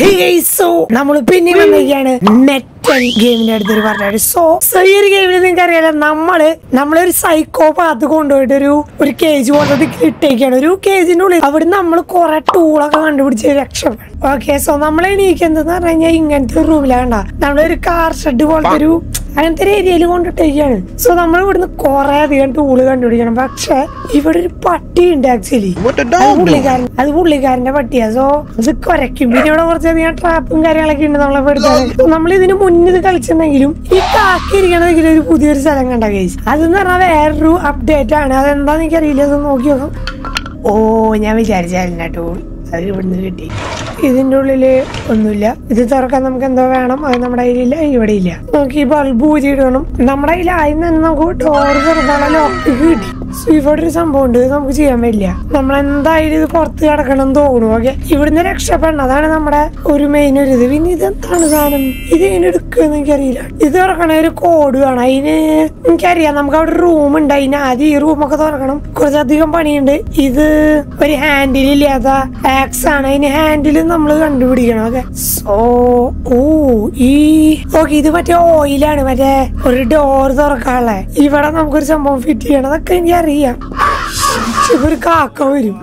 So നമ്മൾ പിന്നെ വന്നിരിക്കുകയാണ് മെറ്റൽ ഗെയിമിന്റെ അടുത്തൊരു പറഞ്ഞത് സോ സോ ഈ ഒരു ഗെയിമിൽ നിങ്ങൾക്ക് അറിയാലോ നമ്മള് നമ്മളൊരു സൈക്കോ പാത്ത് കൊണ്ടുപോയിട്ട് ഒരു ഒരു കേജ് പോലത്തെ ഇട്ടേക്കാണ് ഒരു കേജിന്റെ ഉള്ളിൽ അവിടെ നമ്മൾ കുറെ ടൂളൊക്കെ കണ്ടുപിടിച്ച് രക്ഷപ്പെടും ഓക്കെ സോ നമ്മൾ എണീക്കുന്നത് പറഞ്ഞു കഴിഞ്ഞാൽ ഇങ്ങനത്തെ ഒരു റൂമിലാണ് നമ്മളൊരു കാർ ഷെഡ് പോലത്തെ ഒരു അങ്ങനത്തെ ഒരു ഏരിയയിൽ കൊണ്ടിട്ടേക്കാണ് സോ നമ്മൾ ഇവിടുന്ന് കുറെ അധികം ടൂള് കണ്ടുപിടിക്കണം പക്ഷെ ഇവിടെ ഒരു പട്ടി ഉണ്ട് ആക്ച്വലി What the അത് dog do? പുള്ളിക്കാരൻ അത് പുള്ളിക്കാരന്റെ പട്ടിയാ സോ അത് കുരയ്ക്കും പിന്നെ ഇവിടെ കുറച്ചധികം ട്രാപ്പും കാര്യങ്ങളൊക്കെ ഉണ്ട് നമ്മളെ പെടുത്താൻ നമ്മൾ ഇതിന് മുന്നിൽ കളിച്ചിട്ടുണ്ടെങ്കിലും ഈ കാക്കിരിക്കണമെങ്കിൽ ഒരു പുതിയൊരു സ്ഥലം കണ്ട കേസ് അതെന്ന് പറഞ്ഞാൽ വേറൊരു അപ്ഡേറ്റ് ആണ് അതെന്താന്ന് എനിക്കറിയില്ല അത് നോക്കി നോക്കാം ഓ ഞാൻ വിചാരിച്ചായിരുന്നു ടൂൾ അത് ഇവിടുന്ന് കിട്ടി ഇതിന്റെ ഉള്ളില് ഒന്നുമില്ല ഇത് തുറക്കാൻ നമുക്ക് എന്തോ വേണം അത് നമ്മുടെ കയ്യിലില്ല ഇവിടെ ഇല്ല നമുക്ക് ഈ ബൾബ് ഊരിയിടണം നമ്മുടെ കയ്യിൽ ആദ്യം തന്നെ നമുക്ക് ഡോർ തുറക്കാനുള്ള ലോക്ക് കിട്ടി So, ഇവിടെ ഒരു സംഭവം ഉണ്ട് ഇത് നമുക്ക് ചെയ്യാൻ പറ്റില്ല നമ്മൾ എന്തായാലും ഇത് പുറത്ത് കിടക്കണം എന്ന് തോന്നുന്നു ഓക്കെ ഇവിടുന്ന് രക്ഷപ്പെടണം അതാണ് നമ്മുടെ ഒരു മെയിൻ ഒരു ഇത് പിന്നെ ഇത് എന്താണ് സാധനം ഇത് എങ്ങനെ എടുക്കുമെന്ന് എനിക്കറിയില്ല ഇത് തുറക്കണ ഒരു കോഡ് വേണം അതിന് എനിക്കറിയാം നമുക്ക് അവിടെ റൂം ഉണ്ട് അതിന് ആദ്യം ഈ റൂമൊക്കെ തുറക്കണം കുറച്ചധികം പണിയുണ്ട് ഇത് ഒരു ഹാൻഡിൽ ഇല്ലാത്ത ആക്സ് ആണ് അതിന് ഹാൻഡിൽ നമ്മൾ കണ്ടുപിടിക്കണം ഓക്കെ സോ ഓ ഈ ഓക്കെ ഇത് മറ്റേ ഓയിലാണ് മറ്റേ ഒരു ഡോർ തുറക്കാനുള്ള ഇവിടെ നമുക്കൊരു സംഭവം ഫിറ്റ് ചെയ്യണം അതൊക്കെ എനിക്ക് അറിയാം ഇപ്പൊ ഒരു കാക്ക വരും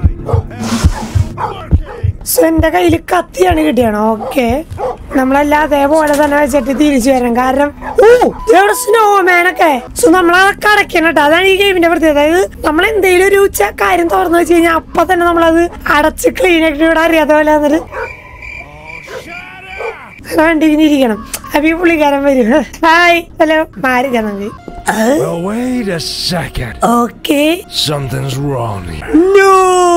സോ എന്റെ കയ്യിൽ കത്തിയാണ് കിട്ടിയാണ് ഓക്കെ നമ്മളെല്ലാം അതേപോലെ തന്നെ വെച്ചിട്ട് തിരിച്ചു വരണം കാരണം ഓ ഇവിടെ സ്നോമാനൊക്കെ സോ നമ്മളതൊക്കെ അടയ്ക്കണം കേട്ടോ അതാണ് ഈ ഗെയിമിന്റെ പ്രത്യേകത അതായത് നമ്മൾ എന്തെങ്കിലും ഒരു ച- കാര്യം തുറന്നു വെച്ച് കഴിഞ്ഞാൽ അപ്പൊ തന്നെ നമ്മളത് അടച്ച് ക്ലീൻ ആക്കി ഇവിടെ അറിയാത്ത പോലെ വന്നിട്ട് കണ്ടിങ്ങനെ ഇരിക്കണം അപ്പൊ ഈ പുള്ളിക്കാരൻ വരും ഹായ് ഹലോ മാറിക്കാം നമുക്ക് Well, wait a second. Okay Something's wrong here. No!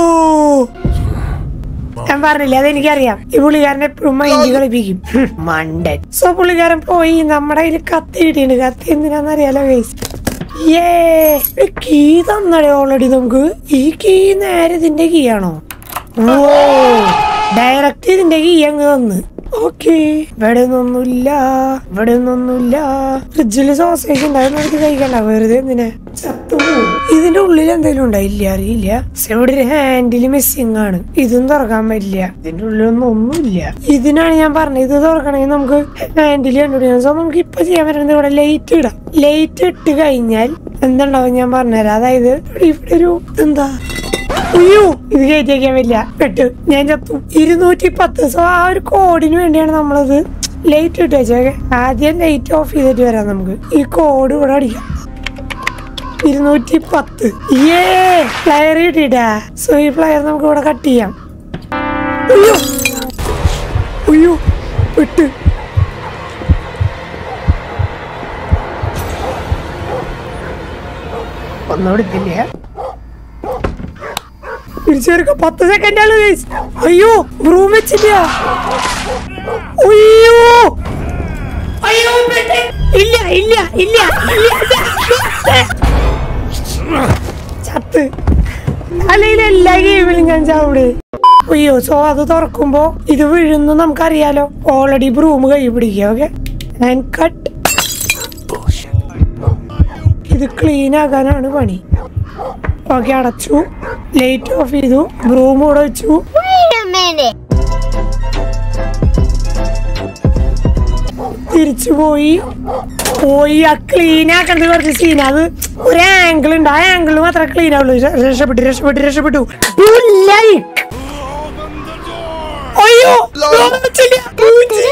ഞാൻ പറഞ്ഞില്ല അതെനിക്കറിയാം ഈ പുള്ളിക്കാരൻ എപ്പോഴും മൈൻഡ് കളിപ്പിക്കും ഹും, മണ്ടൻ സോ പുള്ളിക്കാരൻ പോയി നമ്മുടെ കയ്യിൽ കത്തി കിട്ടിയിട്ടുണ്ട് കത്തി എന്തിനാന്നറിയാലോ ഗൈസ് ഏ കീ തന്നടേ ഓൾറെഡി നമുക്ക് ഈ കീ നേരെ ഇതിന്റെ കീ ആണോ ഓ ഡയറക്റ്റ് ഇതിന്റെ കീ അങ്ങ് തന്ന് ഓക്കെ ഇവിടെ നിന്നൊന്നുമില്ല ഇവിടെ നിന്നൊന്നുമില്ല ഫ്രിഡ്ജില് സോസേജ് ഉണ്ടായിരുന്നു എടുത്ത് കഴിക്കണ്ട വെറുതെ എന്തിനാ ചത്തുപോകും ഇതിന്റെ ഉള്ളിൽ എന്തെങ്കിലും ഉണ്ടായില്ല അറിയില്ല പക്ഷെ ഇവിടെ ഒരു ഹാൻഡിൽ മിസ്സിംഗ് ആണ് ഇതും തുറക്കാൻ പറ്റില്ല ഇതിന്റെ ഉള്ളിലൊന്നും ഒന്നുമില്ല ഇതിനാണ് ഞാൻ പറഞ്ഞത് ഇത് തുറക്കണമെങ്കിൽ നമുക്ക് ഹാൻഡിൽ കണ്ടുപിടിക്കണം സോ നമുക്ക് ഇപ്പൊ ചെയ്യാൻ പറ്റുന്നത് ഇവിടെ ലൈറ്റ് ഇടാം ലൈറ്റ് ഇട്ട് കഴിഞ്ഞാൽ എന്തുണ്ടാവും ഞാൻ പറഞ്ഞുതരാം അതായത് ഇവിടെ ഒരു എന്താ അയ്യോ ഇത് കയറ്റി വയ്ക്കാൻ പറ്റില്ല പെട്ട് ഞാൻ ചത്തു ഇരുന്നൂറ്റി പത്ത് സോ ആ ഒരു കോഡിന് വേണ്ടിയാണ് നമ്മളത് ലൈറ്റ് ഇട്ട് വെച്ചേക്കെ ആദ്യം ലൈറ്റ് ഓഫ് ചെയ്തിട്ട് വരാം നമുക്ക് ഈ കോഡ് ഇവിടെ അടിക്കാം ഇരുന്നൂറ്റി പത്ത് ഏ പ്ലെയർ കിട്ടിട്ടാ സോ ഈ പ്ലെയർ നമുക്ക് ഇവിടെ കട്ട് ചെയ്യാം അയ്യോ അയ്യോ പെട്ട് ഒന്നും എടുത്തില്ല തിരിച്ചെടുക്ക പത്ത് സെക്കൻഡ് ആണ് guys. അയ്യോ റൂം വെച്ചില്ല അയ്യോ അയ്യോ പെട്ടെ. ഇല്ല ഇല്ല ഇല്ല ഇല്ല ചത്ത് അല്ലെങ്കിൽ എല്ലാ ഗെയിമിലും ഞാൻ ചാവിടെ അയ്യോ സോ അത് തുറക്കുമ്പോ ഇത് വീഴുന്നു നമുക്കറിയാലോ ഓൾറെഡി ബ്രൂം കൈ പിടിക്കുക ഓക്കെ ആൻഡ് കട്ട് ഇത് ക്ലീൻ ആക്കാനാണ് പണി ഓക്കെ അടച്ചു ലൈറ്റ് ഓഫ് ചെയ്തു ബ്രൂം കൂടെ വെച്ചു Wait a minute. തിരിച്ചു പോയി പോയി ആ ക്ലീൻ ആക്കണത് കുറച്ച് സീൻ അത് ഒരു ആംഗിൾ ഉണ്ട് ആ ആംഗിൾ മാത്രമേ ക്ലീൻ ആവുള്ളൂ ര- രക്ഷപ്പെട്ടു രക്ഷപ്പെട്ടു രക്ഷപ്പെട്ടു You like. അയ്യോ door അടച്ചില്ല. പൂച്ചി.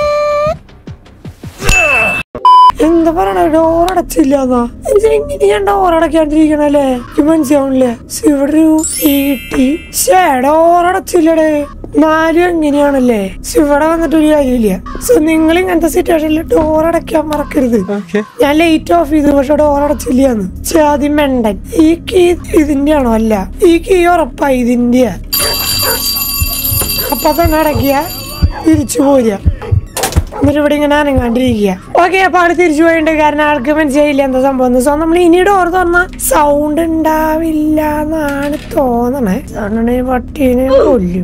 എന്താ പറയണ ഡോർ അടച്ചില്ല എന്നാ എങ്ങനെ ഞാൻ ഡോർ അടക്കാണ്ടിരിക്കണല്ലേ ഇത് മനസ്സിലാവണില്ലേ ശ്ശെ, ഇവിടെ ഒരു ഈട്ടി ഷേ ഡോർ അടച്ചില്ലടേ നാലും എങ്ങനെയാണല്ലേ ശ്ശെ, ഇവിടെ വന്നിട്ട് ഒരു കാര്യമില്ല സോ നിങ്ങൾ ഇങ്ങനത്തെ സിറ്റുവേഷനിൽ ഡോർ അടയ്ക്കാൻ മറക്കരുത് ഞാൻ ലൈറ്റ് ഓഫ് ചെയ്തു പക്ഷെ ഡോർ അടച്ചില്ലാന്ന് ചാതി മെണ്ടൻ ഈ കീ ഇതിന്റെ ആണോ അല്ല ഈ കീ ഉറപ്പാ ഇതിന്റെയാ അപ്പൊ തന്നെ അടക്കിയ തിരിച്ചു പോരുക എന്നിട്ട് ഇവിടെ ഇങ്ങനെ അനങ്ങാണ്ടിരിക്കുക ഓക്കെ അപ്പൊ ആള് തിരിച്ചു പോയിട്ടുണ്ട് കാരണം ആൾക്ക് മനസ്സിലായില്ല എന്താ സംഭവം സോ നമ്മൾ ഇനി ഡോർ തുറന്ന സൗണ്ട് ഉണ്ടാവില്ല എന്നാണ് തോന്നണേ അതുകൊണ്ടാണ് ഈ പട്ടീനെ കൊല്ലും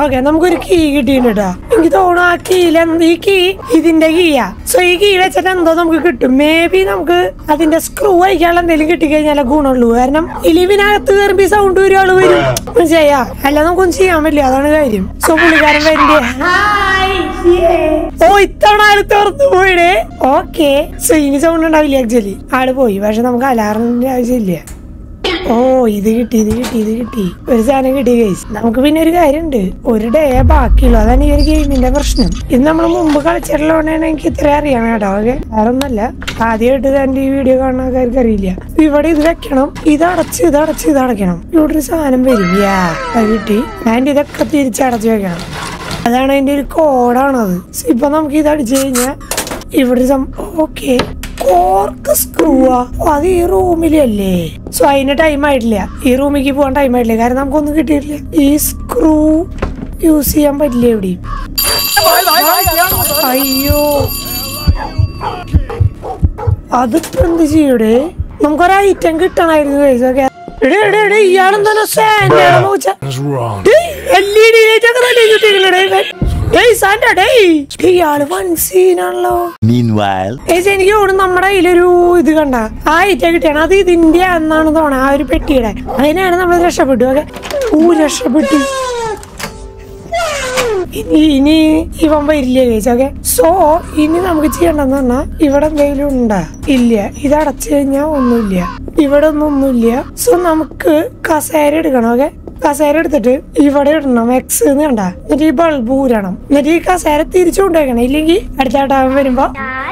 ഓക്കെ നമുക്കൊരു കീ കിട്ടിയിട്ടുണ്ട് കേട്ടോ എനിക്ക് തോന്നുന്നു ആ കീയിൽ ഈ കീ ഇതിന്റെ കീയാ സോ ഈ കീ വെച്ചിട്ട് എന്തോ നമുക്ക് കിട്ടും മേ ബി നമുക്ക് അതിന്റെ സ്ക്രൂ അയക്കാനുള്ള എന്തെങ്കിലും കിട്ടിക്കഴിഞ്ഞാലേ ഗുണമുള്ളൂ കാരണം ഇലിവിനകത്ത് കയറുമ്പോ സൗണ്ട് വരും ആള് വരും ഒന്നും ചെയ്യാ അല്ല നമുക്കൊന്നും ചെയ്യാൻ പറ്റില്ല അതാണ് കാര്യം സോ പുള്ളിക്കാരൻ വരണ്ടേ ഓ ഇത്തവണ ആള് തുറന്നു പോയിടേ ഓക്കെ സോ ഇനി സൗണ്ട് ഉണ്ടാവില്ല ആക്ച്വലി ആള് പോയി പക്ഷെ നമുക്ക് അലാറിന്റെ ആവശ്യമില്ല ഓ ഇത് കിട്ടി ഇത് കിട്ടി ഇത് കിട്ടി ഒരു സാധനം കിട്ടി ഗൈസ് നമുക്ക് പിന്നെ ഒരു കാര്യമുണ്ട് ഒരു ഡേ ബാക്കിയുള്ളൂ അതാണ് ഈ ഒരു ഗെയിമിന്റെ പ്രശ്നം ഇത് നമ്മൾ മുമ്പ് കളിച്ചിട്ടുള്ളതുകൊണ്ടാണ് എനിക്ക് ഇത്ര അറിയാം കേട്ടോ ഓക്കെ വേറെ ഒന്നല്ല ആദ്യമായിട്ട് എന്റെ ഈ വീഡിയോ കാണുന്ന ആൾക്കാർക്ക് അറിയില്ല ഇവിടെ ഇത് വെക്കണം ഇത് അടച്ച് ഇത് അടച്ച് ഇത് അടയ്ക്കണം ഇവിടെ ഒരു സാധനം വരും യാ അത് കിട്ടി ഞാൻ ഇതൊക്കെ തിരിച്ചടച്ച് വെക്കണം അതാണ് അതിന്റെ ഒരു കോഡാണത് ഇപ്പൊ നമുക്ക് ഇത് അടിച്ചു കഴിഞ്ഞാൽ ഇവിടെ ഓക്കെ കോർക്ക് സ്ക്രൂവാ അത് ഈ റൂമിലല്ലേ സോ അതിന് ടൈം ആയിട്ടില്ല ഈ റൂമിലേക്ക് പോകാൻ ടൈം ആയിട്ടില്ല കാരണം നമുക്കൊന്നും കിട്ടിയിട്ടില്ല ഈ സ്ക്രൂ യൂസ് ചെയ്യാൻ പറ്റില്ല എവിടെയും അയ്യോ അതിപ്പോ എന്ത് ചെയ്യൂടെ നമുക്കൊരു ഐറ്റം കിട്ടണമായിരുന്നു guys, okay? എടേ, എടേ, എടേ, ഇയാളെന്താണ് സാൻഡാണെന്ന് വെച്ചാ Is wrong. L E D light ഒക്കെ റെഡി കിട്ടിയില്ലേ ഡേയ് സാൻഡ ഡേയ് ഇയാള് വൺ സീനാണല്ലോ Meanwhile, ഏച്ചി എനിക്ക് തോന്നുന്നു നമ്മുടെ കയ്യിലൊരു ഇത് കണ്ട ആ ഐറ്റം കിട്ടിയാണ് അത് ഇതിന്റെ എന്നാണ് തോന്നുന്നത് ആ ഒരു പെട്ടിയുടെ അതിനാണ് നമ്മൾ രക്ഷപ്പെട്ടു ഓക്കെ ഊ രക്ഷപ്പെട്ടു ഇനി ഇനി ഇവൻ വരില്ല ചേച്ചി ഓക്കെ സോ ഇനി നമുക്ക് ചെയ്യണ്ടെന്ന് പറഞ്ഞാ ഇവിടെ എന്തെങ്കിലും ഉണ്ടാ ഇല്ല ഇത് അടച്ചു കഴിഞ്ഞാ ഒന്നുമില്ല ഇവിടെ ഒന്നും ഒന്നുമില്ല സോ നമുക്ക് കസേര എടുക്കണം ഓക്കെ കസേര എടുത്തിട്ട് ഇവിടെ ഇടണം എക്സ് എന്ന് കണ്ട എന്നിട്ട് ഈ ബൾബ് ഊരണം എന്നിട്ട് ഈ കസേര തിരിച്ചു കൊണ്ടുവയ്ക്കണം ഇല്ലെങ്കിൽ അടുത്താട്ടവൻ വരുമ്പോ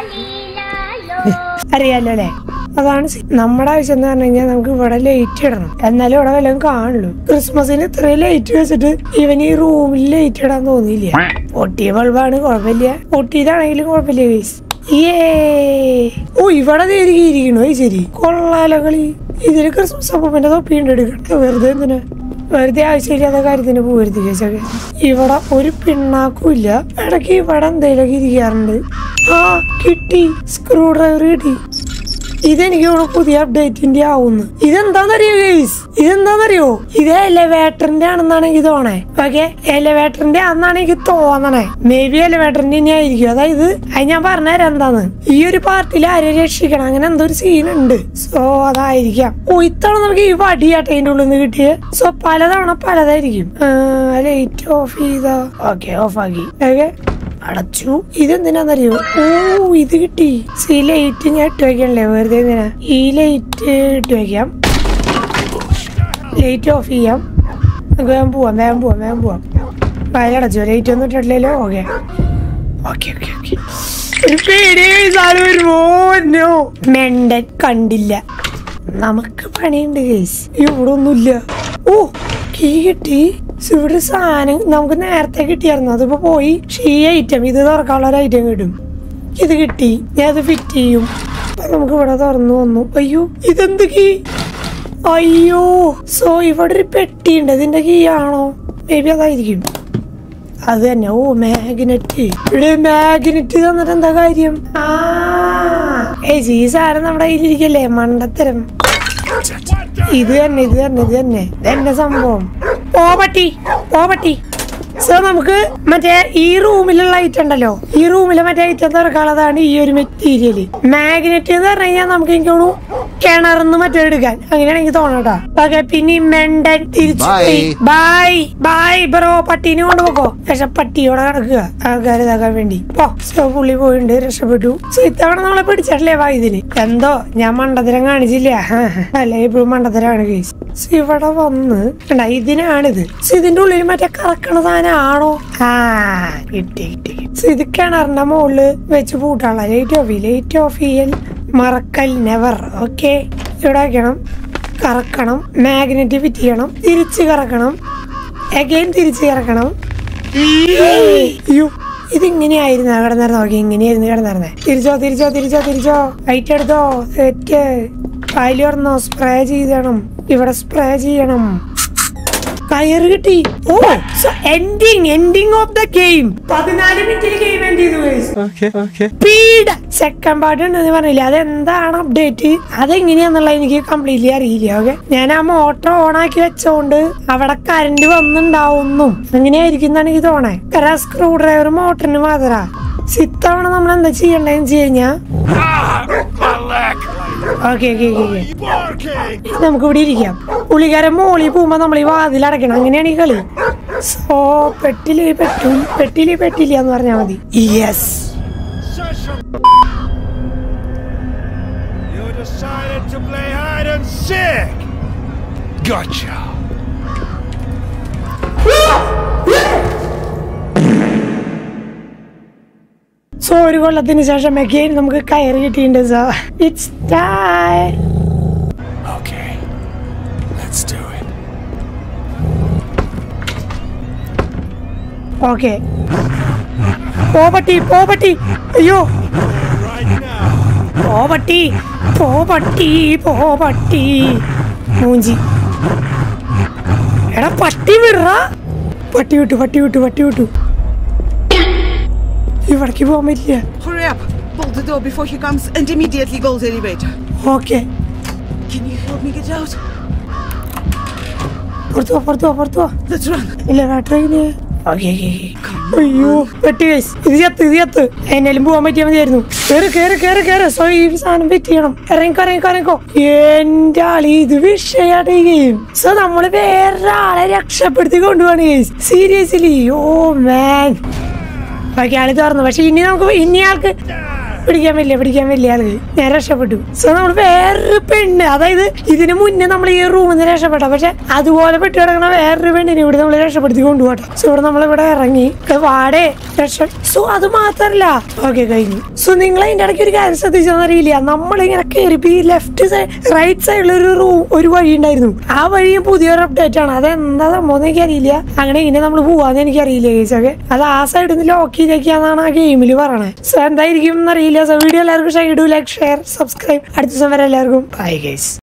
അറിയാലോ അല്ലേ അതാണ് സി- നമ്മുടെ ആവശ്യം എന്ന് പറഞ്ഞു കഴിഞ്ഞാൽ നമുക്ക് ഇവിടെ ലൈറ്റ് ഇടണം എന്നാലും ഇവിടെ വല്ലതും കാണുള്ളൂ ക്രിസ്മസിന് ഇത്രയും ലൈറ്റ് വെച്ചിട്ട് ഇവന് ഈ റൂമിൽ ലൈറ്റ് ഇടാൻ തോന്നിയില്ല പൊട്ടിയ ബൾബാണ് കുഴപ്പമില്ല പൊട്ടിയതാണെങ്കിലും കുഴപ്പമില്ല ഗൈസ് ഏ ഓ ഇവിടെ ഇരിക്കണു അത് ശരി കൊള്ളാലോ കളി ഇതില് ക്രിസ്മസ് അപ്പൂപ്പന്റെ തൊപ്പിയുണ്ട് എടുക്കട്ടെ വെറുതെ എന്തിനാ വെറുതെ ആവശ്യമില്ലാത്ത കാര്യത്തിന് പോകരുത് കേസൊക്കെ ഇവിടെ ഒരു പിണ്ണാക്കും ഇല്ല ഇടയ്ക്ക് ഇവിടെ എന്തെങ്കിലുമൊക്കെ ഇരിക്കാറുണ്ട് ആ കിട്ടി സ്ക്രൂ ഡ്രൈവർ കിട്ടി ഇതെനിക്ക് തോന്നുന്നു പുതിയ അപ്ഡേറ്റിന്റെ ആവുന്നു ഇതെന്താന്നറിയോ ഗൈസ് ഇതെന്താന്നറിയോ ഇത് എലവേറ്ററിന്റെ ആണെന്നാണ് എനിക്ക് തോന്നണേ ഓക്കെ എലവേറ്ററിന്റെ ആണെന്നാണ് എനിക്ക് തോന്നണേ മേ ബി എലവേറ്ററിന്റെ ഇനി ആയിരിക്കും അതായത് അത് ഞാൻ പറഞ്ഞുതരാം എന്താന്ന് ഈ ഒരു പാർട്ടിയിൽ ആരെ രക്ഷിക്കണം അങ്ങനെ എന്തോ ഒരു സീൻ ഉണ്ട് സോ അതായിരിക്കാം ഓ ഇത്തവണ നമുക്ക് ഈ വടിയാട്ടെ അതിന്റെ ഉള്ളിൽ നിന്ന് കിട്ടിയത് സോ പലതവണ പലതായിരിക്കും ലൈറ്റ് ഓഫ് ചെയ്തോ ഓക്കെ ഓഫ് ആക്കി ഓക്കെ അടച്ചു ഇതെന്തിനാന്നറിയോ ഓ ഇത് കിട്ടി സി ലൈറ്റ് ഞാൻ ഇട്ട് വെക്കണല്ലേ വെറുതെ എന്തിനാ ഈ ലൈറ്റ് ഇട്ട് വെക്കാം ലൈറ്റ് ഓഫ് ചെയ്യാം നമുക്ക് വേഗം പോവാം വേഗം പോവാം വേഗം പോവാം വയലടച്ചു ലൈറ്റ് ഒന്നും ഇട്ടിട്ടില്ലല്ലോ ഓക്കെ ഓക്കെ ഓക്കെ ഓക്കെ ഒരു പേടിയ സാധനം വരുമോ നോ മെണ്ടൻ കണ്ടില്ല നമുക്ക് പണിയുണ്ട് കേസ് ഇവിടെ ഒന്നുമില്ല ഓ കീ കിട്ടി ശ്ശെ, ഇവിടെ ഒരു സാധനം നമുക്ക് നേരത്തെ കിട്ടിയായിരുന്നു അതിപ്പോ പോയി പക്ഷേ ഈ ഐറ്റം ഇത് തുറക്കാനുള്ള ഒരു ഐറ്റം കിട്ടും ഇത് കിട്ടി ഞാൻ അത് ഫിറ്റ് ചെയ്യും അപ്പൊ നമുക്ക് ഇവിടെ തുറന്നു വന്നു അയ്യോ ഇതെന്ത് കീ അയ്യോ സോ ഇവിടെ ഒരു പെട്ടിയുണ്ട് ഇതിന്റെ കീ ആണോ മേ ബി അതായിരിക്കും അത് തന്നെ ഓ മാഗ്നറ്റ് ഇവിടെ മാഗ്നറ്റ് തന്നിട്ട് എന്താ കാര്യം ആ ഏച്ചി ഈ സാധനം നമ്മുടെ കയ്യിലിരിക്കല്ലേ മണ്ടത്തരം ഇത് തന്നെ ഇത് തന്നെ ഇത് തന്നെ ഇത് തന്നെ സംഭവം ഓ പട്ടി ഓ പട്ടി സോ നമുക്ക് മറ്റേ ഈ റൂമിലുള്ള ഐറ്റം ഉണ്ടല്ലോ ഈ റൂമിലെ മറ്റേ ഐറ്റം തുറക്കാനുള്ളതാണ് ഈ ഒരു മെറ്റീരിയല് മാഗ്നറ്റ് എന്ന് പറഞ്ഞു കഴിഞ്ഞാൽ നമുക്ക് എനിക്ക് തോന്നുന്നു കിണറിന്ന് മറ്റേ എടുക്കാൻ അങ്ങനെയാണ് എനിക്ക് തോന്നട്ടോ ഓക്കെ പിന്നെ ഈ മെണ്ടൻ തിരിച്ചു Bye. ബൈ ബൈ ബ്രോ പട്ടീനെ കൊണ്ടുപോക്കോ പക്ഷെ പട്ടിയോടെ കിടക്കുക ആൾക്കാർ ഇതാക്കാൻ വേണ്ടി പോ സോ പുള്ളി പോയിട്ടുണ്ട് രക്ഷപ്പെട്ടു സോ ഇത്തവണ നമ്മളെ പിടിച്ചിട്ടില്ലേ വാ ഇതിന് എന്തോ ഞാൻ മണ്ടത്തരം കാണിച്ചില്ല അല്ലെ ഇപ്പോഴും മണ്ടത്തരാണ് കേസ് സോ ഇവിടെ വന്ന് കണ്ട ഇതിനാണിത് സോ ഇതിന്റെ ഉള്ളിൽ മറ്റേ കറക്കണ സാധനമാണോ ആ കിട്ടി കിട്ടി സോ ഇത് കിണറിന്റെ മുകളില് വെച്ച് പൂട്ടാനുള്ള ലൈറ്റ് ഓഫ് ലൈറ്റ് ഓഫ് ചെയ്യൽ മറക്കൽ നെവർ ഓക്കെ ഇവിടെ വെക്കണം കറക്കണം മാഗ്നറ്റ് ഫിറ്റ് ചെയ്യണം തിരിച്ച് കറക്കണം അഗൈൻ തിരിച്ച് കറക്കണം അയ്യോ ഇതിങ്ങനെയായിരുന്നു കിടന്നിരുന്ന നോക്കി ഇങ്ങനെയായിരുന്നു കിടന്നിരുന്നേ തിരിച്ചോ തിരിച്ചോ തിരിച്ചോ തിരിച്ചോ ലൈറ്റ് എടുത്തോ സെറ്റ് കയ്യിൽ തുറന്നോ സ്പ്രേ ചെയ്യണം ഇവിടെ സ്പ്രേ ചെയ്യണം കയറ് കിട്ടി ഓ ending ending of the game പതിനാല് മിനിറ്റിൽ ഗെയിം എൻഡ് ചെയ്തു സ്പീഡ് സെക്കൻഡ് പാർട്ട് ഉണ്ടെന്ന് പറഞ്ഞില്ല അതെന്താണ് അപ്ഡേറ്റ് അതെങ്ങനെയാന്നുള്ള എനിക്ക് കംപ്ലീറ്റ്ലി അറിയില്ല ഓക്കെ ഞാൻ ആ മോട്ടർ ഓൺ ആക്കി വെച്ചോണ്ട് അവിടെ കറണ്ട് വന്നിണ്ടാവുന്നു അങ്ങനെയായിരിക്കും എന്നാണ് എനിക്ക് തോന്നേ കാരണം സ്ക്രൂ ഡ്രൈവർ മോട്ടറിന് മാത്രാ സിത്തവണ നമ്മൾ എന്താ ചെയ്യണ്ടെന്ന് വെച്ച് കഴിഞ്ഞാ ഓക്കെ ഓക്കെ ഓക്കെ നമുക്ക് ഇവിടെ ഇരിക്കാം പുള്ളിക്കാരൻ മോളി പോകുമ്പോ നമ്മൾ ഈ വാതിൽ അടയ്ക്കണം അങ്ങനെയാണ് ഈ കളി സോ പെട്ടില് പെട്ടു പെട്ടില് പെട്ടില്ല എന്ന് പറഞ്ഞാൽ മതി yes You decided to play hide and seek. Gotcha. So ഒരു കൊല്ലത്തിന് ശേഷം again നമുക്ക് കയറി കിട്ടിയിട്ടുണ്ട് so it's time Okay. Let's do it. Okay പോപട്ടി പോപട്ടി അയ്യോ Right now. പോപട്ടി പോപട്ടി പോപട്ടി മൂഞ്ചി എടാ പട്ടി വിടറ പട്ടി വിട്ടു പട്ടി വിട്ടു പട്ടി വിട്ടു ഇവിടേക്ക് പോകാൻ പറ്റില്ല Hurry up! Bolt the door before he comes and immediately go to the elevator. Okay Can you help me get out? പുറത്തു പോ പുറത്തു പോ പുറത്തു പോ Let's run! ഇല്ല ട്രെയിന് അയ്യോ പെട്ടി guys. ഇത് ചത്ത് ഇത് ചത്ത് എന്നാലും പോകാൻ പറ്റിയാൽ മതിയായിരുന്നു കേറ് കേറ് കേറ് കേറ് സോ ഈ സാധനം വെറ്റ് ചെയ്യണം ഇറങ്ങിക്കോ ഇറങ്ങിക്കോ ഇറങ്ങിക്കോ എന്റെ ആളി ഇത് വിഷയായിട്ട് ഈ ഗെയിം സോ നമ്മള് വേറൊരാളെ രക്ഷപ്പെടുത്തി കൊണ്ടുപോവാണ് ഗെയിംസ് സീരിയസ്ലി ഓ മാൻ ബാക്കി ആള് തുറന്നു പക്ഷെ ഇനി നമുക്ക് ഇനി ആൾക്ക് പിടിക്കാൻ പറ്റില്ല പിടിക്കാൻ പറ്റില്ല ആൾക്ക് ഞാൻ രക്ഷപ്പെട്ടു സോ നമ്മൾ വേറൊരു പെണ്ണ് അതായത് ഇതിന് മുന്നേ നമ്മൾ ഈ റൂമിൽ നിന്ന് രക്ഷപ്പെട്ട പക്ഷെ അതുപോലെ പെട്ട് കിടക്കുന്ന വേറൊരു പെണ്ണിനെ ഇവിടെ നമ്മൾ രക്ഷപ്പെടുത്തി കൊണ്ടുപോട്ടെ സോ ഇവിടെ നമ്മൾ ഇവിടെ ഇറങ്ങി ഇത് വാടേ രക്ഷ സോ അത് മാത്രല്ല ഓക്കെ കഴിഞ്ഞു സോ നിങ്ങൾ അതിന്റെ ഇടയ്ക്ക് ഒരു കാര്യം ശ്രദ്ധിച്ചോന്ന് അറിയില്ല നമ്മളിങ്ങനെ കയറിപ്പോ ഈ ലെഫ്റ്റ് സൈഡ് റൈറ്റ് സൈഡിൽ ഒരു റൂം ഒരു വഴി ഉണ്ടായിരുന്നു ആ വഴിയും പുതിയൊരു അപ്ഡേറ്റ് ആണ് അതെന്താ സംഭവം എനിക്കറിയില്ല അങ്ങനെ ഇങ്ങനെ നമ്മൾ പോവാന്ന് എനിക്കറിയില്ല കേസ് ഒക്കെ അത് ആ സൈഡിൽ നിന്ന് ലോക്ക് ചെയ്തേക്കാന്നാണ് ആ ഗെയിമിൽ പറയണത് സോ എന്തായിരിക്കും എന്നറിയില്ല സോ വീഡിയോ എല്ലാവർക്കും ഷെയർ ലൈക്ക് ഷെയർ സബ്സ്ക്രൈബ് അടുത്ത ദിവസം വരെ എല്ലാവർക്കും ബൈ ഗൈസ്